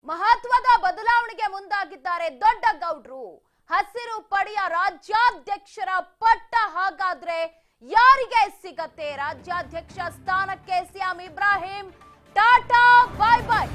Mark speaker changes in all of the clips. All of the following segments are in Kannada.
Speaker 1: ಮಹತ್ವದ ಬದಲಾವಣೆಗೆ ಮುಂದಾಗಿದ್ದಾರೆ ದೊಡ್ಡ ಗೌಡ್ರು ಹಸಿರು ಪಡೆಯ ರಾಜ್ಯಾಧ್ಯಕ್ಷರ ಪಟ್ಟ ಹಾಗಾದ್ರೆ ಯಾರಿಗೆ ಸಿಗತ್ತೆ ರಾಜ್ಯಾಧ್ಯಕ್ಷ ಸ್ಥಾನಕ್ಕೆ CM Ibrahim tata bye bye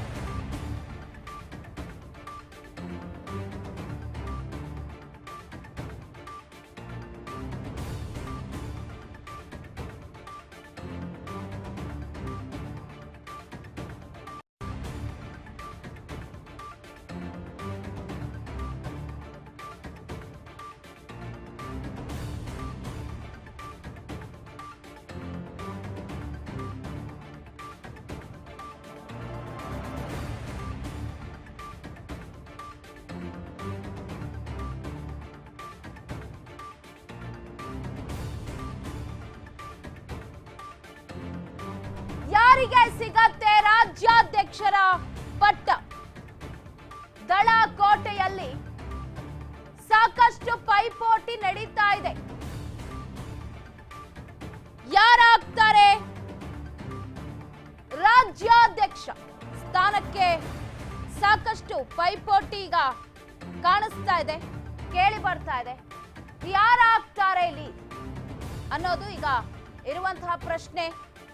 Speaker 1: ಯಾರಿಗೆ ಸಿಗತ್ತೆ ರಾಜ್ಯಾಧ್ಯಕ್ಷರ ಪಟ್ಟ ದಳ ಕೋಟೆಯಲ್ಲಿ ಸಾಕಷ್ಟು ಪೈಪೋಟಿ ನಡೀತಾ ಇದೆ ಯಾರಾಗ್ತಾರೆ ರಾಜ್ಯಾಧ್ಯಕ್ಷ ಸ್ಥಾನಕ್ಕೆ ಸಾಕಷ್ಟು ಪೈಪೋಟಿ ಈಗ ಕಾಣಿಸ್ತಾ ಇದೆ ಕೇಳಿ ಬರ್ತಾ ಇದೆ ಯಾರಾಗ್ತಾರೆ ಇಲ್ಲಿ ಅನ್ನೋದು ಈಗ ಇರುವಂತಹ ಪ್ರಶ್ನೆ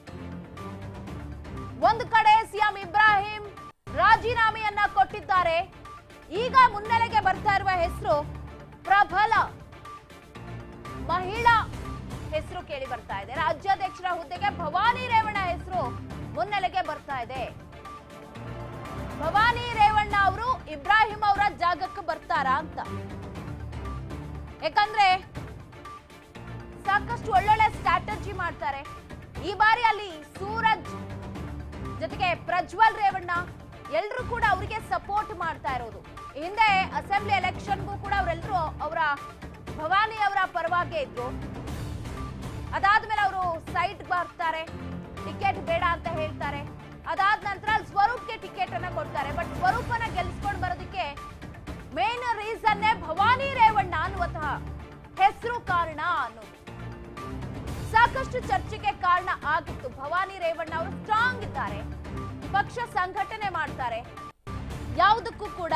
Speaker 1: ಒಂದು ಕಡೆ ಸಿಎಂ ಇಬ್ರಾಹಿಂ ರಾಜೀನಾಮೆಯನ್ನ ಕೊಟ್ಟಿದ್ದಾರೆ ಈಗ ಮುನ್ನೆಲೆಗೆ ಬರ್ತಾ ಇರುವ ಹೆಸರು ಪ್ರಬಲ ಮಹಿಳಾ ಹೆಸರು ಕೇಳಿ ಬರ್ತಾ ಇದೆ ರಾಜ್ಯಾಧ್ಯಕ್ಷರ ಹುದ್ದೆಗೆ ಭವಾನಿ ರೇವಣ್ಣ ಹೆಸರು ಮುನ್ನೆಲೆಗೆ ಬರ್ತಾ ಇದೆ ಭವಾನಿ ರೇವಣ್ಣ ಅವರು ಇಬ್ರಾಹಿಂ ಅವರ ಜಾಗಕ್ಕೆ ಬರ್ತಾರಾ ಅಂತ ಯಾಕಂದ್ರೆ ಸಾಕಷ್ಟು ಒಳ್ಳೊಳ್ಳೆ ಸ್ಟ್ರಾಟಜಿ ಮಾಡ್ತಾರೆ ಈ ಬಾರಿ ಅಲ್ಲಿ ಸೂರಜ್ ಜೊತೆಗೆ ಪ್ರಜ್ವಲ್ ರೇವಣ್ಣ ಎಲ್ಲರೂ ಕೂಡ ಅವರಿಗೆ ಸಪೋರ್ಟ್ ಮಾಡ್ತಾ ಇರೋದು ಹಿಂದೆ ಅಸೆಂಬ್ಲಿ ಎಲೆಕ್ಷನ್ಗೂ ಕೂಡ ಅವರೆಲ್ಲರೂ ಅವರ ಭವಾನಿ ಅವರ ಪರವಾಗಿ ಇದ್ರು ಅದಾದ್ಮೇಲೆ ಅವರು ಸೈಟ್ ಬರ್ತಾರೆ ಟಿಕೆಟ್ ಬೇಡ ಅಂತ ಹೇಳ್ತಾರೆ ಅದಾದ ನಂತರ ಸ್ವರೂಪ್ಗೆ ಟಿಕೆಟ್ ಅನ್ನ ಕೊಡ್ತಾರೆ ಬಟ್ ಸ್ವರೂಪನ ಗೆಲ್ಸ್ಕೊಂಡು ಬರೋದಕ್ಕೆ ಮೇನ್ ರೀಸನ್ನೇ ಭವಾನಿ ರೇವಣ್ಣ ಅನ್ನುವಂತಹ ಹೆಸರು ಕಾರಣ ಅನ್ನೋದು ಸಾಕಷ್ಟು ಚರ್ಚೆಗೆ ಕಾರಣ ಆಗಿತ್ತು ಭವಾನಿ ರೇವಣ್ಣ ಅವರು ಸ್ಟ್ರಾಂಗ್ ಇದ್ದಾರೆ ಪಕ್ಷ ಸಂಘಟನೆ ಮಾಡ್ತಾರೆ ಯಾವುದಕ್ಕೂ ಕೂಡ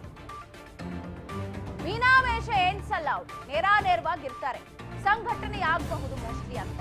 Speaker 1: ಮೀನಾಮೇಷ ಎಣ್ಸಲ್ಲ ಅವ್ರು ನೇರಾನೇರವಾಗಿರ್ತಾರೆ ಸಂಘಟನೆ ಆಗಬಹುದು ಮೋಸ್ಟ್ಲಿ ಅಂತ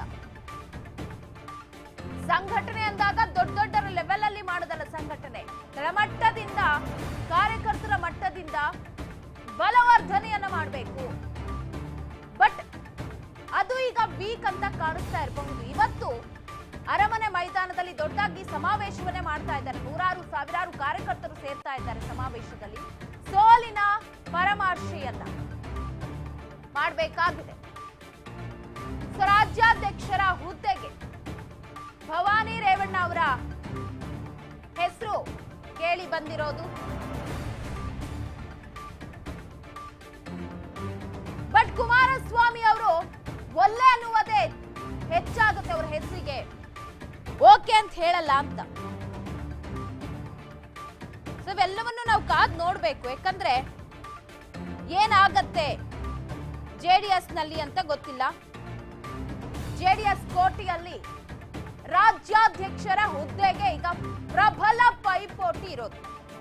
Speaker 1: ಸಂಘಟನೆ ಅಂದಾಗ ದೊಡ್ಡ ದೊಡ್ಡ ಲೆವೆಲ್ ಅಲ್ಲಿ ಮಾಡೋದಲ್ಲ ಸಂಘಟನೆ ತಳಮಟ್ಟದಿಂದ ಕಾರ್ಯಕರ್ತರ ಮಟ್ಟದಿಂದ ಬಲವರ್ಧನೆಯನ್ನ ಮಾಡಬೇಕು ಬಟ್ ಅದು ಈಗ ವೀಕ್ ಅಂತ ಕಾಣಿಸ್ತಾ ಇರಬಹುದು ಇವತ್ತು ಅರಮನೆ ಮೈದಾನದಲ್ಲಿ ದೊಡ್ಡದಾಗಿ ಸಮಾವೇಶವನ್ನೇ ಮಾಡ್ತಾ ಇದ್ದಾರೆ ನೂರಾರು ಸಾವಿರಾರು ಕಾರ್ಯಕರ್ತರು ಸೇರ್ತಾ ಇದ್ದಾರೆ ಸಮಾವೇಶದಲ್ಲಿ ಸೋಲಿನ ಪರಾಮರ್ಶೆಯನ್ನ ಮಾಡಬೇಕಾಗಿದೆ ಸೊ ರಾಜ್ಯಾಧ್ಯಕ್ಷರ ಹುದ್ದೆಗೆ ಭವಾನಿ ರೇವಣ್ಣ ಅವರ ಹೆಸರು ಕೇಳಿ ಬಂದಿರೋದು ಬಟ್ ಕುಮಾರಸ್ವಾಮಿ ಅವರು ಒಲ್ಲೆ ಅನ್ನುವುದೇ ಹೆಚ್ಚಾಗುತ್ತೆ ಅವ್ರ ಹೆಸರಿಗೆ ಓಕೆ ಅಂತ ಹೇಳಲ್ಲ ಅಂತ ಸೊ ಇವೆಲ್ಲವನ್ನು ನಾವು ಕಾದ್ ನೋಡ್ಬೇಕು ಯಾಕಂದ್ರೆ ಏನಾಗತ್ತೆ ಜೆಡಿಎಸ್ ನಲ್ಲಿ ಅಂತ ಗೊತ್ತಿಲ್ಲ ಜೆಡಿಎಸ್ ಕೋಟೆಯಲ್ಲಿ ರಾಜ್ಯಾಧ್ಯಕ್ಷರ ಹುದ್ದೆಗೆ ಈಗ ಪ್ರಬಲ ಪೈಪೋಟಿ ಇರೋದು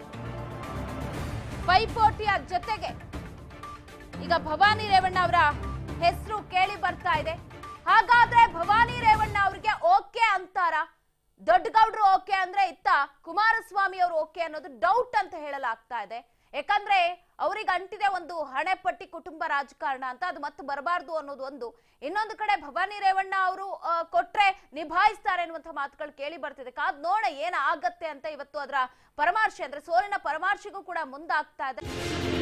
Speaker 1: ಪೈಪೋಟಿಯ ಜೊತೆಗೆ ಈಗ ಭವಾನಿ ರೇವಣ್ಣ ಅವರ ಹೆಸರು ಕೇಳಿ ಬರ್ತಾ ಇದೆ ಹಾಗಾದ್ರೆ ಭವಾನಿ ರೇವಣ್ಣ ಅವರಿಗೆ ಓಕೆ ಅಂತಾರ ದೊಡ್ಡಗೌಡ್ರು ಓಕೆ ಅಂದ್ರೆ ಇತ್ತ ಕುಮಾರಸ್ವಾಮಿ ಅವರು ಓಕೆ ಅನ್ನೋದು ಡೌಟ್ ಅಂತ ಹೇಳಲಾಗ್ತಾ ಇದೆ ಯಾಕಂದ್ರೆ ಅವ್ರಿಗೆ ಅಂಟಿದೆ ಒಂದು ಹಣೆಪಟ್ಟಿ ಕುಟುಂಬ ರಾಜಕಾರಣ ಅಂತ ಅದು ಮತ್ತೆ ಬರಬಾರ್ದು ಅನ್ನೋದು ಒಂದು ಇನ್ನೊಂದು ಕಡೆ ಭವಾನಿ ರೇವಣ್ಣ ಅವರು ಕೊಟ್ರೆ ನಿಭಾಯಿಸ್ತಾರೆ ಅನ್ನುವಂಥ ಮಾತುಗಳು ಕೇಳಿ ಬರ್ತಿದೆ ಕಾದ್ ನೋಡ ಏನಾಗತ್ತೆ ಅಂತ ಇವತ್ತು ಅದರ ಪರಾಮರ್ಶೆ ಅಂದ್ರೆ ಸೋಲಿನ ಪರಾಮರ್ಶೆಗೂ ಕೂಡ ಮುಂದಾಗ್ತಾ ಇದೆ